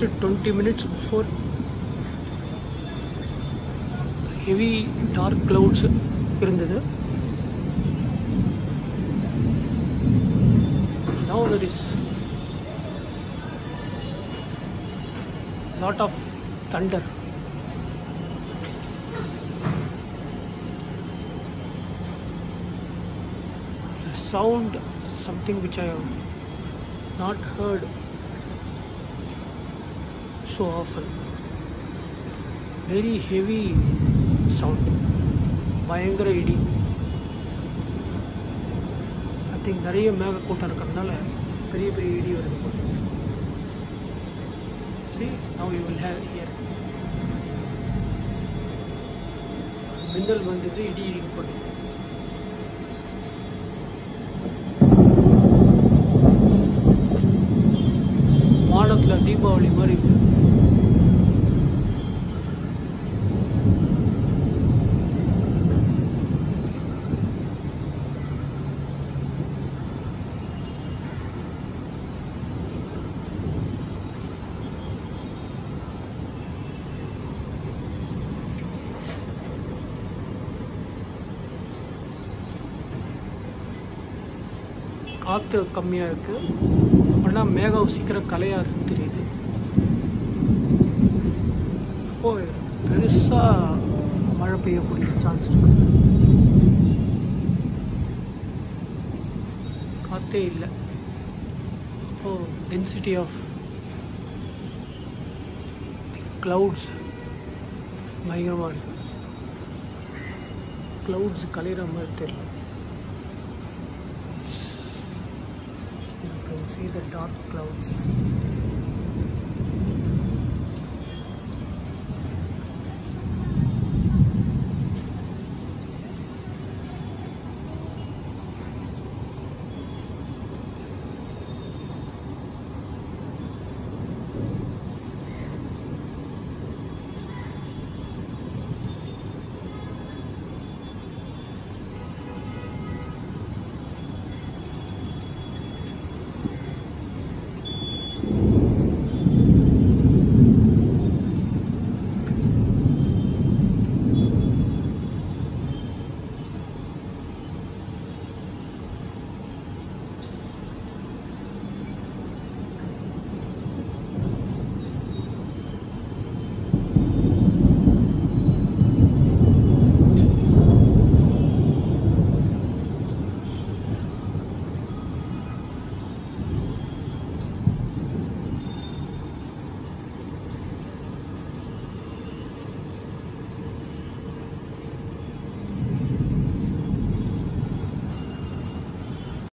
twenty minutes before heavy dark clouds இருந்தது now there is lot of thunder the sound something which i have not heard so often very heavy sound பயங்கர இடி I think நிறைய மேகக்கூட்டம் இருக்கிறதுனால பெரிய பெரிய இடி வருது போல see now you will have here மின்னல் வந்தது இடி இடிக்கு போட்டு வானத்தில் தீபாவளி மாதிரி இருக்கு காற்று கம்மியாக இருக்குது அப்படின்னா மேகம் சீக்கிரம் கலையாதுன்னு தெரியுது அப்போ பெருசாக மழை பெய்யக்கூடிய சான்ஸ் இருக்கு காற்றே இல்லை அப்போ டென்சிட்டி ஆஃப் க்ளவுட்ஸ் பயங்கரமாக இருக்கு க்ளவுட்ஸ் கலையிற மாதிரி தெரியல you can see the dark clouds